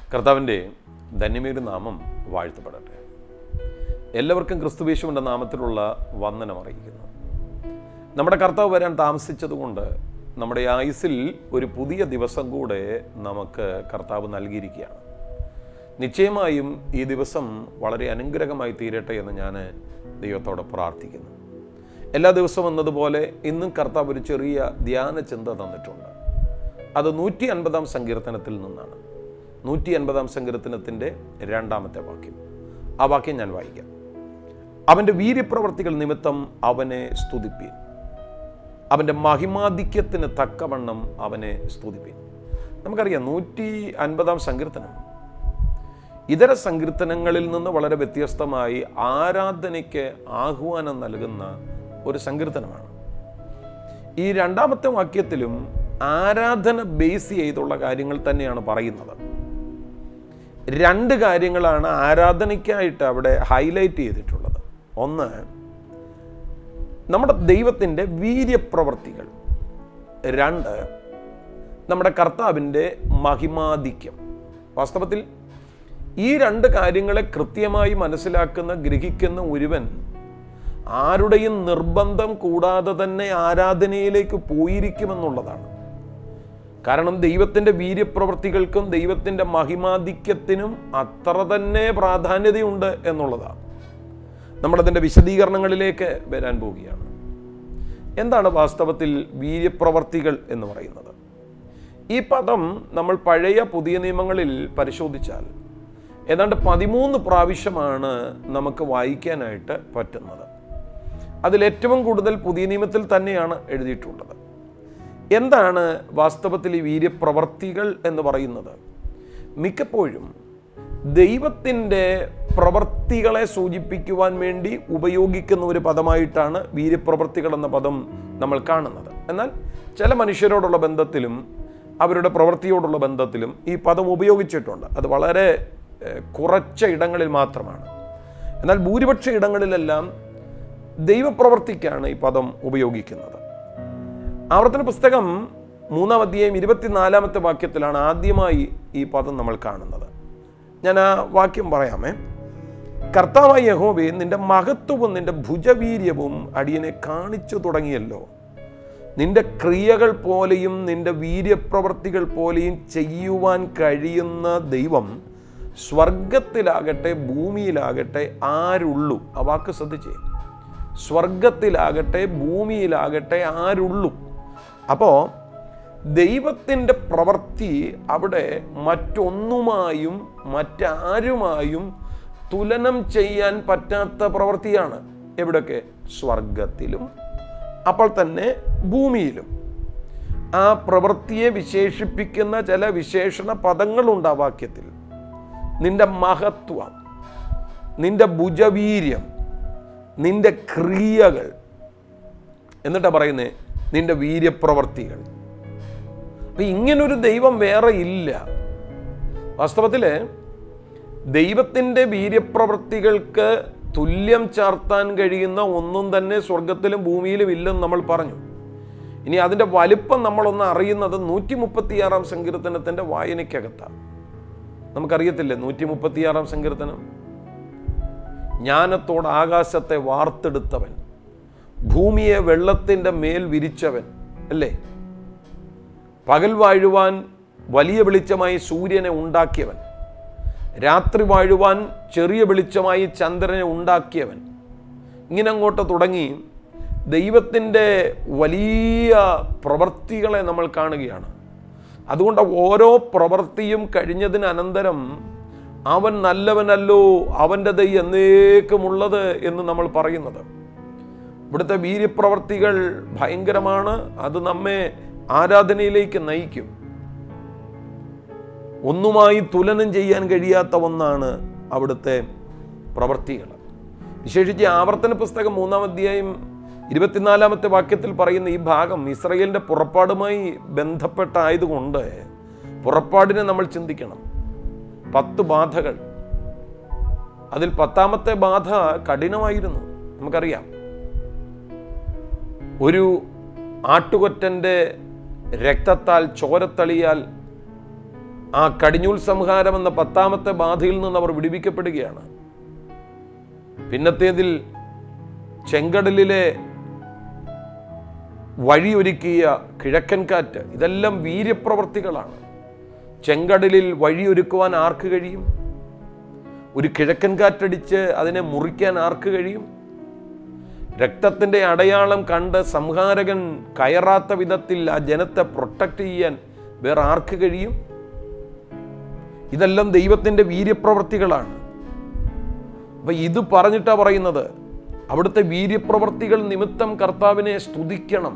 കർത്താവിൻ്റെ ധന്യമേരു നാമം വാഴ്ത്തപ്പെടട്ടെ എല്ലാവർക്കും ക്രിസ്തുവേശുവിൻ്റെ നാമത്തിലുള്ള വന്ദനം അറിയിക്കുന്നു നമ്മുടെ കർത്താവ് വരാൻ താമസിച്ചതുകൊണ്ട് നമ്മുടെ ആയുസിൽ ഒരു പുതിയ ദിവസം കൂടെ നമുക്ക് കർത്താവ് നൽകിയിരിക്കുകയാണ് നിശ്ചയമായും ഈ ദിവസം വളരെ അനുഗ്രഹമായി തീരട്ടെ എന്ന് ഞാൻ ദൈവത്തോട് പ്രാർത്ഥിക്കുന്നു എല്ലാ ദിവസവും എന്നതുപോലെ ഇന്നും കർത്താവ് ഒരു ചെറിയ ധ്യാന ചിന്ത തന്നിട്ടുണ്ട് അത് നൂറ്റി അൻപതാം സങ്കീർത്തനത്തിൽ നിന്നാണ് നൂറ്റി അൻപതാം സങ്കീർത്തനത്തിൻ്റെ രണ്ടാമത്തെ വാക്യം ആ വാക്യം ഞാൻ വായിക്കാം അവൻ്റെ വീര്യപ്രവർത്തികൾ നിമിത്തം അവനെ സ്തുതിപ്പീൻ അവൻ്റെ മഹിമാധിക്യത്തിന് തക്കവണ്ണം അവനെ സ്തുതിപ്പീൻ നമുക്കറിയാം നൂറ്റി അൻപതാം സങ്കീർത്തനം ഇതര സങ്കീർത്തനങ്ങളിൽ നിന്ന് വളരെ വ്യത്യസ്തമായി ആരാധനയ്ക്ക് ആഹ്വാനം നൽകുന്ന ഒരു സങ്കീർത്തനമാണ് ഈ രണ്ടാമത്തെ വാക്യത്തിലും ആരാധന ബേസ് ചെയ്തുള്ള കാര്യങ്ങൾ തന്നെയാണ് പറയുന്നത് രണ്ട് കാര്യങ്ങളാണ് ആരാധനയ്ക്കായിട്ട് അവിടെ ഹൈലൈറ്റ് ചെയ്തിട്ടുള്ളത് ഒന്ന് നമ്മുടെ ദൈവത്തിൻ്റെ വീര്യപ്രവർത്തികൾ രണ്ട് നമ്മുടെ കർത്താവിൻ്റെ മഹിമാധിക്യം വാസ്തവത്തിൽ ഈ രണ്ട് കാര്യങ്ങളെ കൃത്യമായി മനസ്സിലാക്കുന്ന ഗ്രഹിക്കുന്ന ഒരുവൻ ആരുടെയും നിർബന്ധം കൂടാതെ തന്നെ ആരാധനയിലേക്ക് പോയിരിക്കുമെന്നുള്ളതാണ് കാരണം ദൈവത്തിൻ്റെ വീര്യപ്രവർത്തികൾക്കും ദൈവത്തിൻ്റെ മഹിമാധിക്യത്തിനും അത്ര തന്നെ പ്രാധാന്യതയുണ്ട് എന്നുള്ളതാണ് നമ്മളതിൻ്റെ വിശദീകരണങ്ങളിലേക്ക് വരാൻ പോവുകയാണ് എന്താണ് വാസ്തവത്തിൽ വീര്യപ്രവർത്തികൾ എന്ന് പറയുന്നത് ഈ പദം നമ്മൾ പഴയ പുതിയ നിയമങ്ങളിൽ പരിശോധിച്ചാൽ ഏതാണ്ട് പതിമൂന്ന് പ്രാവശ്യമാണ് നമുക്ക് വായിക്കാനായിട്ട് പറ്റുന്നത് അതിൽ ഏറ്റവും കൂടുതൽ പുതിയ നിയമത്തിൽ തന്നെയാണ് എഴുതിയിട്ടുള്ളത് എന്താണ് വാസ്തവത്തിൽ ഈ വീര്യപ്രവർത്തികൾ എന്ന് പറയുന്നത് മിക്കപ്പോഴും ദൈവത്തിൻ്റെ പ്രവർത്തികളെ സൂചിപ്പിക്കുവാൻ വേണ്ടി ഉപയോഗിക്കുന്ന ഒരു പദമായിട്ടാണ് വീര്യപ്രവർത്തികൾ എന്ന പദം നമ്മൾ കാണുന്നത് എന്നാൽ ചില മനുഷ്യരോടുള്ള ബന്ധത്തിലും അവരുടെ പ്രവൃത്തിയോടുള്ള ബന്ധത്തിലും ഈ പദം ഉപയോഗിച്ചിട്ടുണ്ട് അത് വളരെ ഏഹ്, കുറച്ച ഇടങ്ങളിൽ മാത്രമാണ് എന്നാൽ ഭൂരിപക്ഷ ഇടങ്ങളിലെല്ലാം ദൈവപ്രവർത്തിക്കാണ് ഈ പദം ഉപയോഗിക്കുന്നത് ആവർത്തന പുസ്തകം മൂന്നാം അധ്യായം ഇരുപത്തിനാലാമത്തെ വാക്യത്തിലാണ് ആദ്യമായി ഈ പദം നമ്മൾ കാണുന്നത് ഞാൻ ആ വാക്യം പറയാമേ കർത്താവായ യഹോബേ നിന്റെ മഹത്വവും നിന്റെ ഭുജവീര്യവും അടിയനെ കാണിച്ചു തുടങ്ങിയല്ലോ നിന്റെ ക്രിയകൾ പോലെയും നിന്റെ വീര്യപ്രവർത്തികൾ പോലെയും ചെയ്യുവാൻ കഴിയുന്ന ദൈവം സ്വർഗത്തിലാകട്ടെ ഭൂമിയിലാകട്ടെ ആരുള്ളൂ ആ വാക്ക് ശ്രദ്ധിച്ചേ സ്വർഗത്തിലാകട്ടെ ഭൂമിയിലാകട്ടെ ആരുള്ളൂ അപ്പോൾ ദൈവത്തിൻ്റെ പ്രവൃത്തി അവിടെ മറ്റൊന്നുമായും മറ്റാരുമായും തുലനം ചെയ്യാൻ പറ്റാത്ത പ്രവൃത്തിയാണ് എവിടൊക്കെ സ്വർഗത്തിലും അപ്പോൾ തന്നെ ഭൂമിയിലും ആ പ്രവൃത്തിയെ വിശേഷിപ്പിക്കുന്ന ചില വിശേഷണ പദങ്ങളുണ്ട് ആ വാക്യത്തിൽ നിന്റെ മഹത്വം നിന്റെ ഭുജവീര്യം നിന്റെ ക്രിയകൾ എന്നിട്ടാ പറയുന്നേ നിന്റെ വീര്യപ്രവർത്തികൾ അപ്പൊ ഇങ്ങനൊരു ദൈവം വേറെ ഇല്ല വാസ്തവത്തില് ദൈവത്തിൻ്റെ വീര്യപ്രവൃത്തികൾക്ക് തുല്യം ചാർത്താൻ കഴിയുന്ന ഒന്നും തന്നെ സ്വർഗത്തിലും ഭൂമിയിലും ഇല്ലെന്ന് നമ്മൾ പറഞ്ഞു ഇനി അതിൻ്റെ വലിപ്പം നമ്മളൊന്ന് അറിയുന്നത് നൂറ്റി മുപ്പത്തിയാറാം സങ്കീർത്തനത്തിൻ്റെ വായനയ്ക്കകത്താണ് നമുക്കറിയത്തില്ലേ നൂറ്റി മുപ്പത്തിയാറാം സങ്കീർത്തനം ജ്ഞാനത്തോട് ആകാശത്തെ വാർത്തെടുത്തവൻ ഭൂമിയെ വെള്ളത്തിൻ്റെ മേൽ വിരിച്ചവൻ അല്ലേ പകൽ വാഴുവാൻ വലിയ വെളിച്ചമായി സൂര്യനെ ഉണ്ടാക്കിയവൻ രാത്രി വാഴുവാൻ ചെറിയ വെളിച്ചമായി ചന്ദ്രനെ ഉണ്ടാക്കിയവൻ ഇങ്ങനെ അങ്ങോട്ട് തുടങ്ങി ദൈവത്തിൻ്റെ വലിയ പ്രവൃത്തികളെ നമ്മൾ കാണുകയാണ് അതുകൊണ്ട് ഓരോ പ്രവൃത്തിയും കഴിഞ്ഞതിന് അനന്തരം അവൻ നല്ലവനല്ലോ അവൻ്റെ ദൈ എന്നേക്കുമുള്ളത് എന്ന് നമ്മൾ പറയുന്നത് ഇവിടുത്തെ വീര്യപ്രവർത്തികൾ ഭയങ്കരമാണ് അത് നമ്മെ ആരാധനയിലേക്ക് നയിക്കും ഒന്നുമായി തുലനം ചെയ്യാൻ കഴിയാത്ത ഒന്നാണ് അവിടുത്തെ പ്രവൃത്തികൾ വിശേഷിച്ച് ആവർത്തന പുസ്തകം മൂന്നാം അധ്യായം ഇരുപത്തിനാലാമത്തെ വാക്യത്തിൽ പറയുന്ന ഈ ഭാഗം ഇസ്രയേലിൻ്റെ പുറപ്പാടുമായി ബന്ധപ്പെട്ടായതുകൊണ്ട് പുറപ്പാടിനെ നമ്മൾ ചിന്തിക്കണം പത്ത് ബാധകൾ അതിൽ പത്താമത്തെ ബാധ കഠിനമായിരുന്നു നമുക്കറിയാം ഒരു ആട്ടുകൊറ്റൻ്റെ രക്തത്താൽ ചോരത്തളിയാൽ ആ കടിഞ്ഞൂൽ സംഹാരം എന്ന പത്താമത്തെ ബാധയിൽ നിന്ന് അവർ വിടുവിക്കപ്പെടുകയാണ് പിന്നത്തേതിൽ ചെങ്കടലിലെ വഴിയൊരുക്കിയ കിഴക്കൻ കാറ്റ് ഇതെല്ലാം വീര്യപ്രവർത്തികളാണ് ചെങ്കടലിൽ വഴിയൊരുക്കുവാൻ ആർക്ക് കഴിയും ഒരു കിഴക്കൻ കാറ്റടിച്ച് അതിനെ മുറിക്കാൻ ആർക്ക് കഴിയും രക്തത്തിന്റെ അടയാളം കണ്ട് സംഹാരകൻ കയറാത്ത വിധത്തിൽ ആ ജനത്തെ പ്രൊട്ടക്ട് ചെയ്യാൻ വേറെ ആർക്ക് കഴിയും ഇതെല്ലാം ദൈവത്തിന്റെ വീര്യപ്രവർത്തികളാണ് അപ്പൊ ഇത് പറഞ്ഞിട്ടാ പറയുന്നത് അവിടുത്തെ വീര്യപ്രവർത്തികൾ നിമിത്തം കർത്താവിനെ സ്തുതിക്കണം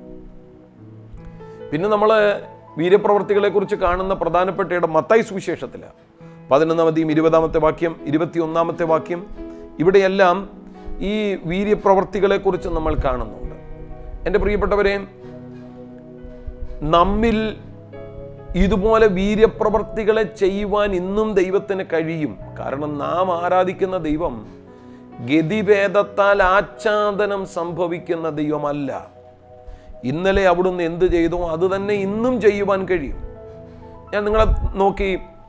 പിന്നെ നമ്മൾ വീര്യപ്രവർത്തികളെ കുറിച്ച് കാണുന്ന പ്രധാനപ്പെട്ട ഇടം മത്തായി സുവിശേഷത്തില് പതിനൊന്നാമത്തെയും ഇരുപതാമത്തെ വാക്യം ഇരുപത്തിയൊന്നാമത്തെ വാക്യം ഇവിടെയെല്ലാം ഈ വീര്യപ്രവർത്തികളെ കുറിച്ച് നമ്മൾ കാണുന്നുണ്ട് എൻ്റെ പ്രിയപ്പെട്ടവരെ നമ്മിൽ ഇതുപോലെ വീര്യപ്രവർത്തികളെ ചെയ്യുവാൻ ഇന്നും ദൈവത്തിന് കഴിയും കാരണം നാം ആരാധിക്കുന്ന ദൈവം ഗതിഭേദത്താൽ ആച്ഛാദനം സംഭവിക്കുന്ന ദൈവമല്ല ഇന്നലെ അവിടുന്ന് എന്ത് ചെയ്തോ അത് തന്നെ ഇന്നും ചെയ്യുവാൻ കഴിയും ഞാൻ നിങ്ങളെ നോക്കി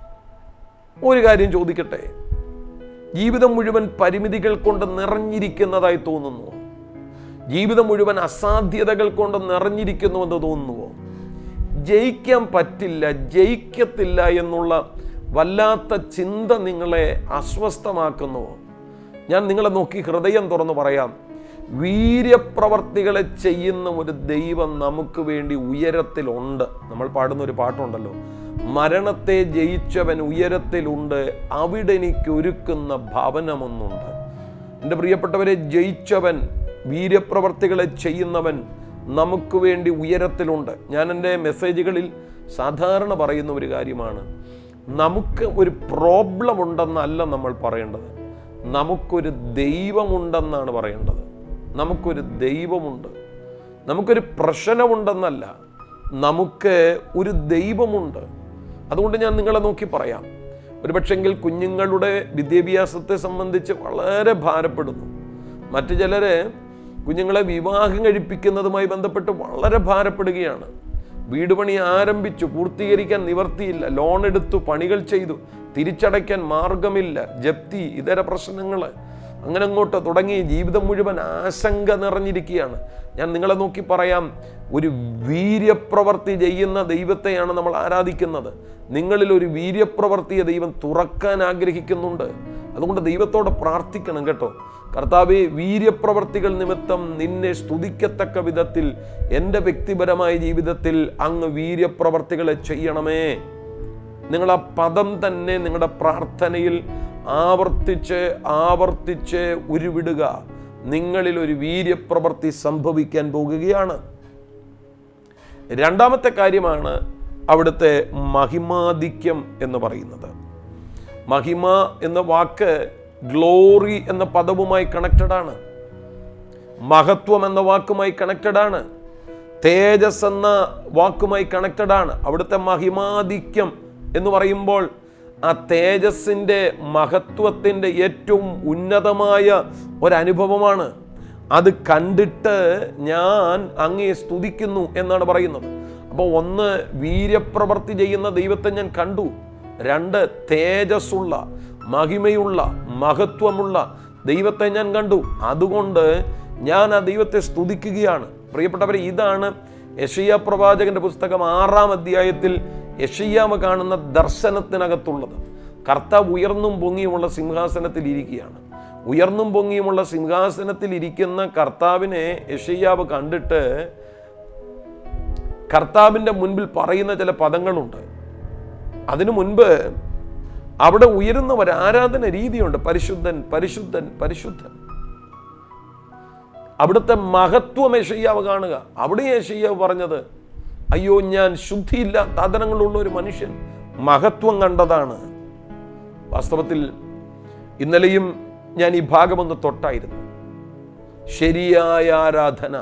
ഒരു കാര്യം ചോദിക്കട്ടെ ജീവിതം മുഴുവൻ പരിമിതികൾ കൊണ്ട് നിറഞ്ഞിരിക്കുന്നതായി തോന്നുന്നു ജീവിതം മുഴുവൻ അസാധ്യതകൾ കൊണ്ട് നിറഞ്ഞിരിക്കുന്നുവെന്ന് തോന്നുന്നുവോ ജയിക്കാൻ പറ്റില്ല ജയിക്കത്തില്ല എന്നുള്ള വല്ലാത്ത ചിന്ത നിങ്ങളെ അസ്വസ്ഥമാക്കുന്നുവോ ഞാൻ നിങ്ങളെ നോക്കി ഹൃദയം തുറന്നു പറയാം വീര്യപ്രവർത്തികളെ ചെയ്യുന്ന ഒരു ദൈവം നമുക്ക് വേണ്ടി ഉയരത്തിലുണ്ട് നമ്മൾ പാടുന്ന ഒരു പാട്ടുണ്ടല്ലോ മരണത്തെ ജയിച്ചവൻ ഉയരത്തിലുണ്ട് അവിടെ എനിക്ക് ഒരുക്കുന്ന ഭവനമൊന്നുണ്ട് എൻ്റെ പ്രിയപ്പെട്ടവരെ ജയിച്ചവൻ വീര്യപ്രവർത്തികളെ ചെയ്യുന്നവൻ നമുക്ക് വേണ്ടി ഉയരത്തിലുണ്ട് ഞാൻ എൻ്റെ മെസ്സേജുകളിൽ സാധാരണ പറയുന്ന ഒരു കാര്യമാണ് നമുക്ക് ഒരു പ്രോബ്ലം ഉണ്ടെന്നല്ല നമ്മൾ പറയേണ്ടത് നമുക്കൊരു ദൈവമുണ്ടെന്നാണ് പറയേണ്ടത് നമുക്കൊരു ദൈവമുണ്ട് നമുക്കൊരു പ്രശ്നമുണ്ടെന്നല്ല നമുക്ക് ഒരു ദൈവമുണ്ട് അതുകൊണ്ട് ഞാൻ നിങ്ങളെ നോക്കി പറയാം ഒരുപക്ഷെങ്കിൽ കുഞ്ഞുങ്ങളുടെ വിദ്യാഭ്യാസത്തെ സംബന്ധിച്ച് വളരെ ഭാരപ്പെടുന്നു മറ്റു ചിലര് കുഞ്ഞുങ്ങളെ വിവാഹം കഴിപ്പിക്കുന്നതുമായി ബന്ധപ്പെട്ട് വളരെ ഭാരപ്പെടുകയാണ് വീട് പണി ആരംഭിച്ചു പൂർത്തീകരിക്കാൻ നിവർത്തിയില്ല ലോൺ എടുത്തു പണികൾ ചെയ്തു തിരിച്ചടയ്ക്കാൻ മാർഗമില്ല ജപ്തി ഇതര പ്രശ്നങ്ങൾ അങ്ങനെ അങ്ങോട്ട് തുടങ്ങി ജീവിതം മുഴുവൻ ആശങ്ക നിറഞ്ഞിരിക്കുകയാണ് ഞാൻ നിങ്ങളെ നോക്കി പറയാം ഒരു വീര്യപ്രവർത്തി ചെയ്യുന്ന ദൈവത്തെയാണ് നമ്മൾ ആരാധിക്കുന്നത് നിങ്ങളിൽ ഒരു വീര്യപ്രവർത്തിയെ ദൈവം തുറക്കാൻ ആഗ്രഹിക്കുന്നുണ്ട് അതുകൊണ്ട് ദൈവത്തോട് പ്രാർത്ഥിക്കണം കേട്ടോ കർത്താവെ വീര്യപ്രവർത്തികൾ നിമിത്തം നിന്നെ സ്തുതിക്കത്തക്ക വിധത്തിൽ എൻ്റെ വ്യക്തിപരമായ ജീവിതത്തിൽ അങ്ങ് വീര്യപ്രവർത്തികളെ ചെയ്യണമേ നിങ്ങൾ ആ പദം തന്നെ നിങ്ങളുടെ പ്രാർത്ഥനയിൽ ആവർത്തിച്ച് ആവർത്തിച്ച് ഉരുവിടുക നിങ്ങളിൽ ഒരു വീര്യപ്രവൃത്തി സംഭവിക്കാൻ പോകുകയാണ് രണ്ടാമത്തെ കാര്യമാണ് അവിടുത്തെ മഹിമാധിക്യം എന്ന് പറയുന്നത് മഹിമ എന്ന വാക്ക് ഗ്ലോറി എന്ന പദവുമായി കണക്റ്റഡ് ആണ് മഹത്വം എന്ന വാക്കുമായി കണക്റ്റഡ് ആണ് തേജസ് എന്ന വാക്കുമായി കണക്റ്റഡ് ആണ് അവിടുത്തെ മഹിമാധിക്യം എന്ന് പറയുമ്പോൾ ആ തേജസ്സിൻ്റെ മഹത്വത്തിൻ്റെ ഏറ്റവും ഉന്നതമായ ഒരനുഭവമാണ് അത് കണ്ടിട്ട് ഞാൻ അങ്ങയെ സ്തുതിക്കുന്നു എന്നാണ് പറയുന്നത് അപ്പോൾ ഒന്ന് വീര്യപ്രവർത്തി ചെയ്യുന്ന ദൈവത്തെ ഞാൻ കണ്ടു രണ്ട് തേജസ്സുള്ള മഹിമയുള്ള മഹത്വമുള്ള ദൈവത്തെ ഞാൻ കണ്ടു അതുകൊണ്ട് ഞാൻ ആ ദൈവത്തെ സ്തുതിക്കുകയാണ് പ്രിയപ്പെട്ടവരെ ഇതാണ് യഷയ്യ പ്രവാചകന്റെ പുസ്തകം ആറാം അധ്യായത്തിൽ യഷയ്യാമ കാണുന്ന ദർശനത്തിനകത്തുള്ളത് കർത്താവ് ഉയർന്നും പൊങ്ങിയുമുള്ള സിംഹാസനത്തിൽ ഇരിക്കുകയാണ് ഉയർന്നും പൊങ്ങിയുമുള്ള സിംഹാസനത്തിൽ ഇരിക്കുന്ന കർത്താവിനെ യഷയ്യാവ് കണ്ടിട്ട് കർത്താവിൻ്റെ മുൻപിൽ പറയുന്ന ചില പദങ്ങളുണ്ട് അതിനു മുൻപ് അവിടെ ഉയരുന്ന ഒരു ആരാധന രീതിയുണ്ട് പരിശുദ്ധൻ പരിശുദ്ധൻ പരിശുദ്ധൻ അവിടുത്തെ മഹത്വം യേശയ്യാവ് കാണുക അവിടെ യേശയ്യാവ് പറഞ്ഞത് അയ്യോ ഞാൻ ശുദ്ധിയില്ലാത്ത ആദരങ്ങളുള്ള ഒരു മനുഷ്യൻ മഹത്വം കണ്ടതാണ് വാസ്തവത്തിൽ ഇന്നലെയും ഞാൻ ഈ ഭാഗമൊന്ന് തൊട്ടായിരുന്നു ശരിയായ ആരാധന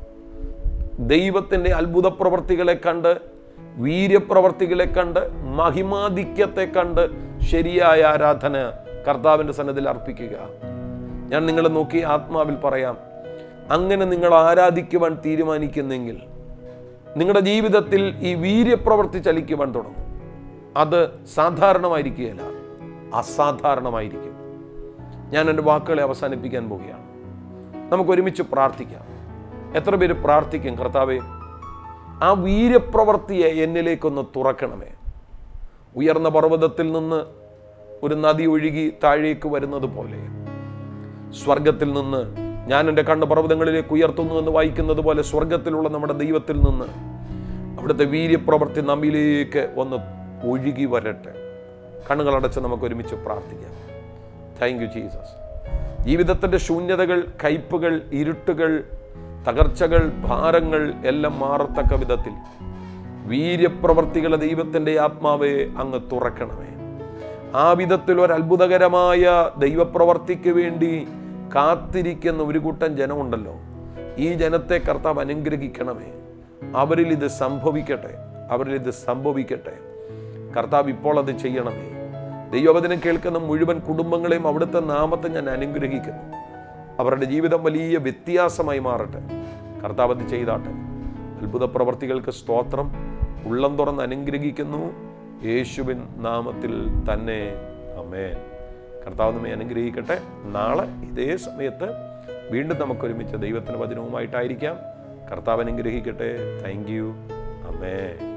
ദൈവത്തിൻ്റെ അത്ഭുത പ്രവർത്തികളെ കണ്ട് വീര്യപ്രവർത്തികളെ കണ്ട് മഹിമാധിക്യത്തെ കണ്ട് ശരിയായ ആരാധന കർത്താവിൻ്റെ സന്നദ്ധയിൽ അർപ്പിക്കുക ഞാൻ നിങ്ങളെ നോക്കി ആത്മാവിൽ പറയാം അങ്ങനെ നിങ്ങൾ ആരാധിക്കുവാൻ തീരുമാനിക്കുന്നെങ്കിൽ നിങ്ങളുടെ ജീവിതത്തിൽ ഈ വീര്യപ്രവർത്തി ചലിക്കുവാൻ തുടങ്ങും അത് സാധാരണമായിരിക്കുകയില്ല അസാധാരണമായിരിക്കും ഞാൻ എൻ്റെ വാക്കുകളെ അവസാനിപ്പിക്കാൻ പോവുകയാണ് നമുക്ക് ഒരുമിച്ച് പ്രാർത്ഥിക്കാം എത്ര പേര് പ്രാർത്ഥിക്കും കർത്താവെ ആ വീര്യപ്രവൃത്തിയെ എന്നിലേക്കൊന്ന് തുറക്കണമേ ഉയർന്ന പർവ്വതത്തിൽ നിന്ന് ഒരു നദി ഒഴുകി താഴേക്ക് വരുന്നത് പോലെ സ്വർഗത്തിൽ നിന്ന് ഞാൻ എൻ്റെ കണ്ണ് പർവ്വതങ്ങളിലേക്ക് ഉയർത്തുന്നു എന്ന് വായിക്കുന്നത് പോലെ സ്വർഗത്തിലുള്ള നമ്മുടെ ദൈവത്തിൽ നിന്ന് അവിടുത്തെ വീര്യപ്രവൃത്തി നമ്മിലേക്ക് ഒന്ന് ഒഴുകി വരട്ടെ കണ്ണുകളടച്ച് നമുക്ക് ഒരുമിച്ച് പ്രാർത്ഥിക്കാം താങ്ക് യു ജീസസ് ജീവിതത്തിൻ്റെ ശൂന്യതകൾ കയ്പുകൾ ഇരുട്ടുകൾ തകർച്ചകൾ ഭാരങ്ങൾ എല്ലാം മാറത്തക്ക വിധത്തിൽ വീര്യപ്രവർത്തികളെ ദൈവത്തിൻ്റെ ആത്മാവെ അങ്ങ് തുറക്കണമേ ആ വിധത്തിൽ ഒരു അത്ഭുതകരമായ ദൈവപ്രവർത്തിക്ക് വേണ്ടി കാത്തിരിക്കുന്ന ഒരു കൂട്ടം ജനമുണ്ടല്ലോ ഈ ജനത്തെ കർത്താവ് അനുഗ്രഹിക്കണമേ അവരിൽ ഇത് സംഭവിക്കട്ടെ അവരിൽ ഇത് സംഭവിക്കട്ടെ കർത്താവ് ഇപ്പോൾ അത് ചെയ്യണമേ ദൈവവചനം കേൾക്കുന്ന മുഴുവൻ കുടുംബങ്ങളെയും അവിടുത്തെ നാമത്തെ ഞാൻ അനുഗ്രഹിക്കുന്നു അവരുടെ ജീവിതം വലിയ വ്യത്യാസമായി മാറട്ടെ കർത്താവ് അത് ചെയ്താട്ടെ അത്ഭുത പ്രവർത്തികൾക്ക് സ്തോത്രം ഉള്ളം തുറന്ന് അനുഗ്രഹിക്കുന്നു യേശുവിൻ നാമത്തിൽ തന്നെ അമേൻ കർത്താവ് നമ്മെ അനുഗ്രഹിക്കട്ടെ നാളെ ഇതേ സമയത്ത് വീണ്ടും നമുക്ക് ഒരുമിച്ച് ദൈവത്തിന് വചനവുമായിട്ടായിരിക്കാം കർത്താവ് അനുഗ്രഹിക്കട്ടെ താങ്ക് യു അമേ